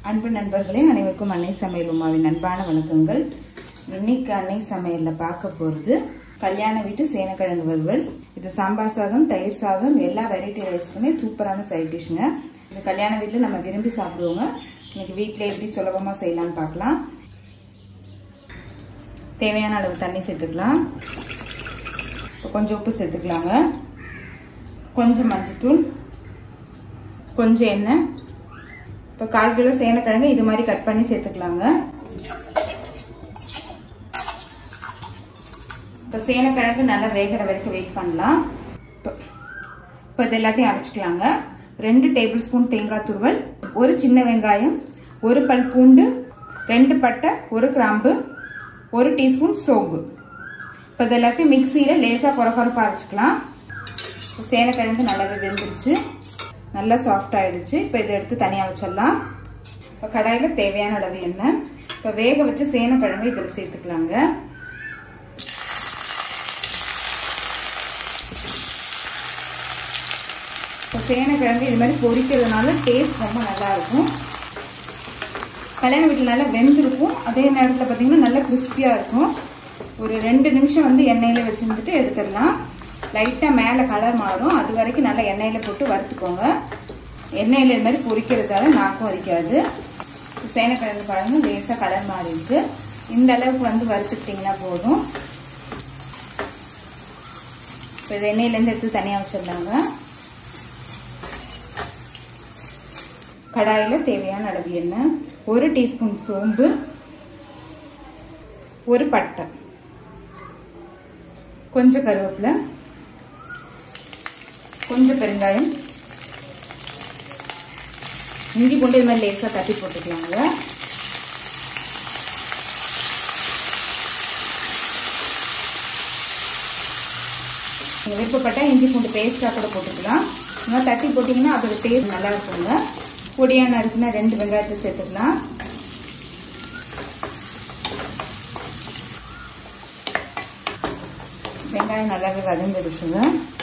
அன்பு நண்பர்களே அனைவருக்கும் அன்னை சமையல் உமாவின் அன்பான வணக்கங்கள் இன்னைக்கு அன்னை சமையலில் பார்க்க போகிறது கல்யாண வீட்டு சேனக்கிழங்கு வறுவல் இது சாம்பார் சாதம் தயிர் சாதம் எல்லா வெரைட்டி ரைஸ்க்குமே சூப்பரான சைட் டிஷ்ஷுங்க இது கல்யாண வீட்டில் நம்ம விரும்பி சாப்பிடுவோங்க இன்னைக்கு வீட்டில் எப்படி சுலபமாக செய்யலாம்னு பார்க்கலாம் தேவையான அளவு தண்ணி சேர்த்துக்கலாம் இப்போ கொஞ்சம் உப்பு சேர்த்துக்கலாங்க கொஞ்சம் மஞ்சத்தூள் கொஞ்சம் எண்ணெய் இப்போ கால் கிலோ சேனக்கிழங்கு இது மாதிரி கட் பண்ணி சேர்த்துக்கலாங்க இப்போ சேனக்கிழங்கு நல்லா வேகிற வரைக்கும் வெயிட் பண்ணலாம் இப்போ இப்போ இது எல்லாத்தையும் அரைச்சிக்கலாங்க ரெண்டு டேபிள் ஸ்பூன் தேங்காய் துருவல் ஒரு சின்ன வெங்காயம் ஒரு பல் பூண்டு ரெண்டு பட்டை ஒரு கிராம்பு ஒரு டீஸ்பூன் சோம்பு இப்போ இது எல்லாத்தையும் மிக்சியில் லேசாக குறக்குறப்பாக அரைச்சிக்கலாம் சேனக்கிழங்கு நல்லாவே வெந்துருச்சு நல்லா சாஃப்ட் ஆகிடுச்சு இப்போ இதை எடுத்து தனியாக வச்சிடலாம் இப்போ கடாயில் தேவையான அளவு எண்ணெய் இப்போ வேக வச்சு சேனக்கிழங்கு இதில் சேர்த்துக்கலாங்க இப்போ சேனக்கிழங்கு இது மாதிரி பொரிக்கிறதுனால டேஸ்ட் ரொம்ப நல்லாயிருக்கும் கல்யாண வீட்டில் நல்லா வெந்திருக்கும் அதே நேரத்தில் பார்த்தீங்கன்னா நல்லா கிறிஸ்பியாக இருக்கும் ஒரு ரெண்டு நிமிஷம் வந்து எண்ணெயில் வச்சுருந்துட்டு எடுத்துடலாம் லைட்டாக மேலே கலர் மாறும் அது வரைக்கும் நல்லா எண்ணெயில் போட்டு வறுத்துக்கோங்க எண்ணெயில் இது மாதிரி பொரிக்கிறதால நாக்கும் வரிக்காது சேனக்கிழங்கு பாருங்கள் லேசாக கலர் மாறி இருக்கு இந்த அளவுக்கு வந்து வறுத்துக்கிட்டிங்கன்னா போதும் இப்போ இது எண்ணெயிலேருந்து எடுத்து தனியாக வச்சிடலாங்க கடாயில் தேவையான அளவு எண்ணெய் ஒரு டீஸ்பூன் சோம்பு ஒரு பட்டை கொஞ்சம் கருவேப்பிலை கொஞ்சம் பெருங்காயம் இஞ்சி கொண்டு இது மாதிரி லேசாக தட்டி போட்டுக்கலாங்க நீங்கள் விருப்பப்பட்டால் இஞ்சி பூண்டு பேஸ்ட்டாக கூட போட்டுக்கலாம் இந்த தட்டி போட்டிங்கன்னா அதோட டேஸ்ட் நல்லா இருக்குங்க பொடியாக நறுக்குனா ரெண்டு வெங்காயத்தை சேர்த்துக்கலாம் வெங்காயம் நல்லாவே வதங்கிடுச்சுங்க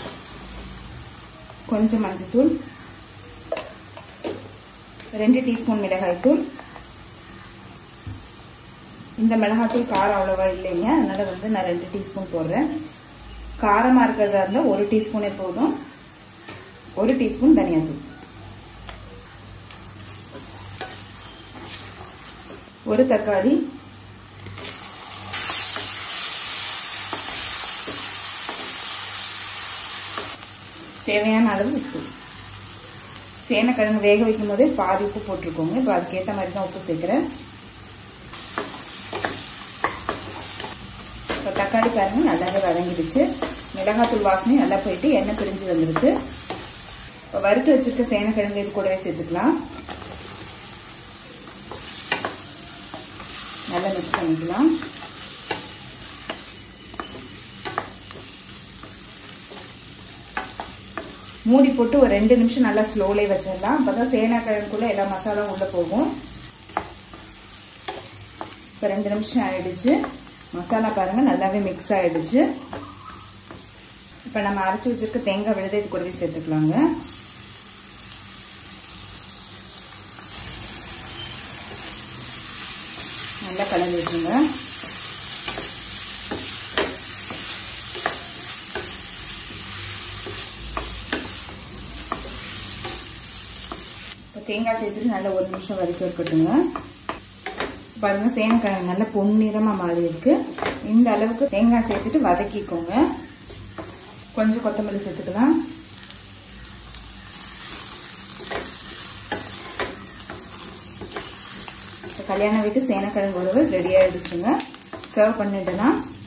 கொஞ்சம் மஞ்சத்தூள் ரெண்டு டீஸ்பூன் மிளகாய்த்தூள் இந்த மிளகாய்த்தூள் காரம் அவ்வளோவா இல்லைங்க அதனால் வந்து நான் ரெண்டு டீஸ்பூன் போடுறேன் காரமாக இருக்கிறதா இருந்தால் ஒரு டீஸ்பூனே போதும் ஒரு டீஸ்பூன் தனியாத்தூள் ஒரு தக்காளி தேவையான அளவு உப்பு சேனக்கிழங்கு வேக வைக்கும் போதே பாதி உப்பு போட்டிருக்கோங்க இப்போ அதுக்கேற்ற மாதிரி தான் உப்பு சேர்க்குறேன் இப்போ தக்காளி பாருங்க நல்லாவே வதங்கிடுச்சு மிளகாத்தூள் வாசனையும் நல்லா போயிட்டு எண்ணெய் பிரிஞ்சு வந்திருக்கு இப்போ வறுத்து வச்சிருக்க சேனக்கிழங்கு இது கூடவே சேர்த்துக்கலாம் நல்லா மிக்ஸ் பண்ணிக்கலாம் மூடி போட்டு ஒரு ரெண்டு நிமிஷம் நல்லா ஸ்லோலே வச்சிடலாம் அப்போ தான் சேனாக்கிழங்குக்குள்ளே எல்லா மசாலாவும் உள்ளே போகும் இப்போ ரெண்டு நிமிஷம் ஆயிடுச்சு மசாலா பாருங்கள் நல்லாவே மிக்ஸ் ஆகிடுச்சு இப்போ நம்ம அரைச்சி வச்சிருக்க தேங்காய் விழுதை இது கூடவே சேர்த்துக்கலாங்க நல்லா கலந்து விட்டுருங்க இப்போ தேங்காய் சேர்த்துட்டு நல்லா ஒரு நிமிஷம் வரைக்கும் இருக்கட்டுங்க பாருங்க சேனக்கிழங்கு நல்லா பொன்னிறமாக மாறி இருக்கு இந்த அளவுக்கு தேங்காய் சேர்த்துட்டு வதக்கிக்கோங்க கொஞ்சம் கொத்தமல்லி சேர்த்துக்கலாம் கல்யாண வீட்டு சேனக்கிழங்கு உறவு ரெடி ஆயிடுச்சுங்க சர்வ் பண்ணிட்டேன்னா